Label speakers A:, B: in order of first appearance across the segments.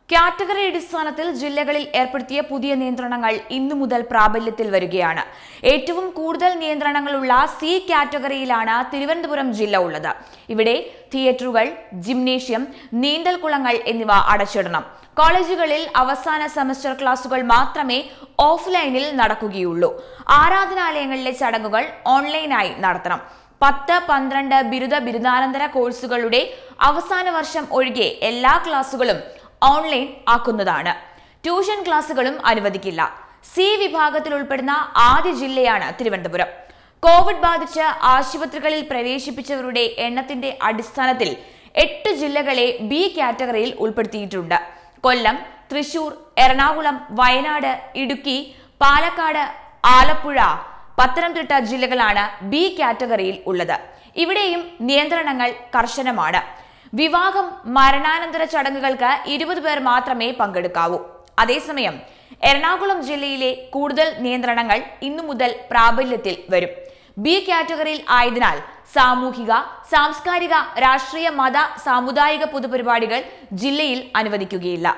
A: category അടിസ്ഥാനത്തിൽ ജില്ലകളിൽ ഏർപ്പെടുത്തിയ പുതിയ നിയന്ത്രണങ്ങൾ ഇന്നു മുതൽ പ്രാബല്യത്തിൽ വരികയാണ് ഏറ്റവും കൂടുതൽ നിയന്ത്രണങ്ങളുള്ള സി കാറ്റഗറിയിലാണ് തിരുവനന്തപുരം ജില്ല ഉള്ളത് ഇവിടെ തിയേറ്ററുകൾ ജിംനേഷ്യം നീന്തൽക്കുളങ്ങൾ എന്നിവ അടച്ചിടണം കോളേജുകളിൽ അവസാന സെമസ്റ്റർ ക്ലാസുകൾ മാത്രമേ ഓഫ്ലൈനിൽ നടക്കുകയുള്ളൂ ആരാധനാലയങ്ങളിലെ ചടങ്ങുകൾ ഓൺലൈനായി നടത്തണം പത്ത് പന്ത്രണ്ട് ബിരുദ ബിരുദാനന്തര കോഴ്സുകളുടെ അവസാന വർഷം ഒഴികെ എല്ലാ ക്ലാസുകളും ഓൺലൈൻ ആക്കുന്നതാണ് ട്യൂഷൻ ക്ലാസുകളും അനുവദിക്കില്ല സി വിഭാഗത്തിൽ ഉൾപ്പെടുന്ന ആദ്യ ജില്ലയാണ് തിരുവനന്തപുരം കോവിഡ് ബാധിച്ച് ആശുപത്രികളിൽ പ്രവേശിപ്പിച്ചവരുടെ എണ്ണത്തിന്റെ അടിസ്ഥാനത്തിൽ എട്ട് ജില്ലകളെ ബി കാറ്റഗറിയിൽ ഉൾപ്പെടുത്തിയിട്ടുണ്ട് കൊല്ലം തൃശൂർ എറണാകുളം വയനാട് ഇടുക്കി പാലക്കാട് ആലപ്പുഴ പത്തനംതിട്ട ജില്ലകളാണ് ബി കാറ്റഗറിയിൽ ഉള്ളത് ഇവിടെയും നിയന്ത്രണങ്ങൾ കർശനമാണ് വിവാഹം മരണാനന്തര ചടങ്ങുകൾക്ക് ഇരുപത് പേർ മാത്രമേ പങ്കെടുക്കാവൂ അതേസമയം എറണാകുളം ജില്ലയിലെ കൂടുതൽ നിയന്ത്രണങ്ങൾ ഇന്നു മുതൽ പ്രാബല്യത്തിൽ വരും ബി കാറ്റഗറിയിൽ ആയതിനാൽ സാമൂഹിക സാംസ്കാരിക രാഷ്ട്രീയ മത സാമുദായിക പൊതുപരിപാടികൾ ജില്ലയിൽ അനുവദിക്കുകയില്ല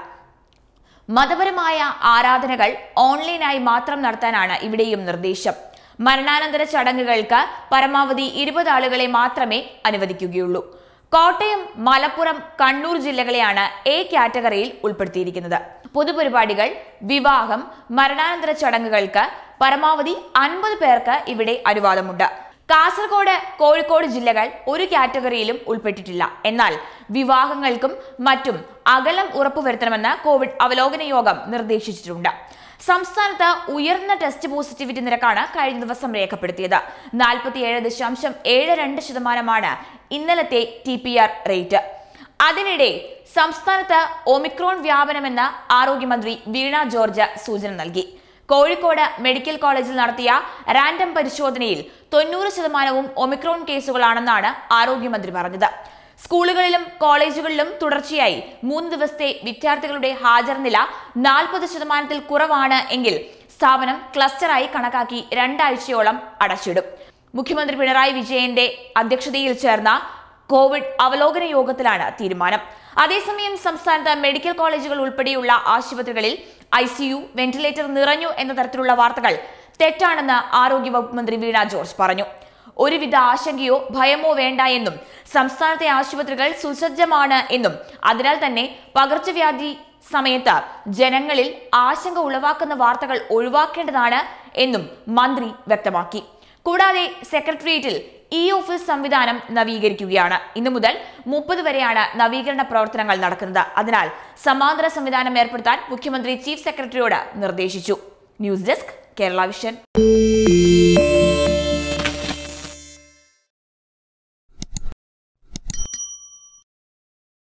A: മതപരമായ ആരാധനകൾ ഓൺലൈനായി മാത്രം നടത്താനാണ് ഇവിടെയും നിർദ്ദേശം മരണാനന്തര ചടങ്ങുകൾക്ക് പരമാവധി ഇരുപത് ആളുകളെ മാത്രമേ അനുവദിക്കുകയുള്ളൂ കോട്ടയം മലപ്പുറം കണ്ണൂർ ജില്ലകളെയാണ് എ കാറ്റഗറിയിൽ ഉൾപ്പെടുത്തിയിരിക്കുന്നത് പൊതുപരിപാടികൾ വിവാഹം മരണാനന്തര ചടങ്ങുകൾക്ക് പരമാവധി അൻപത് പേർക്ക് ഇവിടെ അനുവാദമുണ്ട് കാസർഗോഡ് കോഴിക്കോട് ജില്ലകൾ ഒരു കാറ്റഗറിയിലും ഉൾപ്പെട്ടിട്ടില്ല എന്നാൽ വിവാഹങ്ങൾക്കും മറ്റും അകലം ഉറപ്പുവരുത്തണമെന്ന് കോവിഡ് അവലോകന യോഗം നിർദ്ദേശിച്ചിട്ടുണ്ട് സംസ്ഥാനത്ത് ഉയർന്ന ടെസ്റ്റ് പോസിറ്റിവിറ്റി നിരക്കാണ് കഴിഞ്ഞ ദിവസം രേഖപ്പെടുത്തിയത് നാൽപ്പത്തിയേഴ് ദശാംശം ഏഴ് രണ്ട് ശതമാനമാണ് ഇന്നലത്തെ ടി പി ആർ റേറ്റ് അതിനിടെ സംസ്ഥാനത്ത് ഒമിക്രോൺ വ്യാപനമെന്ന് ആരോഗ്യമന്ത്രി വീണ ജോർജ് സൂചന നൽകി കോഴിക്കോട് മെഡിക്കൽ കോളേജിൽ നടത്തിയ റാൻഡം പരിശോധനയിൽ തൊണ്ണൂറ് ശതമാനവും ഒമിക്രോൺ കേസുകളാണെന്നാണ് ആരോഗ്യമന്ത്രി പറഞ്ഞത് സ്കൂളുകളിലും കോളേജുകളിലും തുടർച്ചയായി മൂന്ന് ദിവസത്തെ വിദ്യാർത്ഥികളുടെ ഹാജർ നില നാൽപ്പത് ശതമാനത്തിൽ കുറവാണ് എങ്കിൽ സ്ഥാപനം ക്ലസ്റ്ററായി കണക്കാക്കി രണ്ടാഴ്ചയോളം അടച്ചിടും മുഖ്യമന്ത്രി പിണറായി വിജയന്റെ അധ്യക്ഷതയിൽ ചേർന്ന കോവിഡ് അവലോകന യോഗത്തിലാണ് തീരുമാനം അതേസമയം സംസ്ഥാനത്ത് മെഡിക്കൽ കോളേജുകൾ ഉൾപ്പെടെയുള്ള ആശുപത്രികളിൽ ഐ സിയു വെന്റിലേറ്റർ നിറഞ്ഞു എന്ന തരത്തിലുള്ള വാർത്തകൾ തെറ്റാണെന്ന് ആരോഗ്യവകുപ്പ് മന്ത്രി വീണ ജോർജ് പറഞ്ഞു ഒരുവിധ ആശങ്കയോ ഭയമോ വേണ്ട എന്നും സംസ്ഥാനത്തെ ആശുപത്രികൾ സുസജ്ജമാണ് എന്നും അതിനാൽ തന്നെ പകർച്ചവ്യാധി സമയത്ത് ജനങ്ങളിൽ ആശങ്ക ഉളവാക്കുന്ന വാർത്തകൾ ഒഴിവാക്കേണ്ടതാണ് എന്നും മന്ത്രി വ്യക്തമാക്കി കൂടാതെ സെക്രട്ടേറിയറ്റിൽ ഇ ഓഫീസ് സംവിധാനം നവീകരിക്കുകയാണ് ഇന്നു മുതൽ മുപ്പത് വരെയാണ് നവീകരണ പ്രവർത്തനങ്ങൾ നടക്കുന്നത് അതിനാൽ സമാന്തര സംവിധാനം ഏർപ്പെടുത്താൻ മുഖ്യമന്ത്രി ചീഫ് സെക്രട്ടറിയോട് നിർദ്ദേശിച്ചു ന്യൂസ് ഡെസ്ക് കേരള വിഷൻ